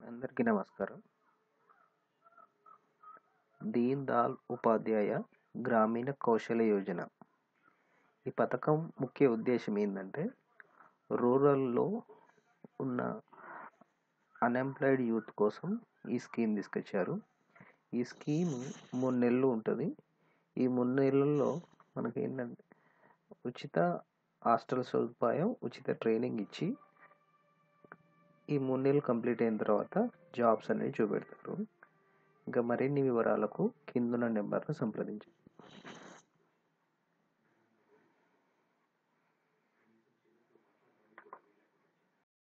అందరికీ నమస్కారం దీన్ దయాళ్ ఉపాధ్యాయ గ్రామీణ కౌశల యోజన ఈ పథకం ముఖ్య ఉద్దేశం ఏంటంటే రూరల్లో ఉన్న అన్ఎంప్లాయిడ్ యూత్ కోసం ఈ స్కీమ్ తీసుకొచ్చారు ఈ స్కీమ్ మూడు నెలలు ఉంటుంది ఈ మూడు నెలల్లో మనకి ఏంటంటే ఉచిత హాస్టల్ సదుపాయం ఉచిత ట్రైనింగ్ ఇచ్చి ఈ మూడు నెలలు కంప్లీట్ అయిన తర్వాత జాబ్స్ అనేవి చూపెడతారు ఇంకా మరిన్ని వివరాలకు కిందున్న నెంబర్ను సంప్రదించండి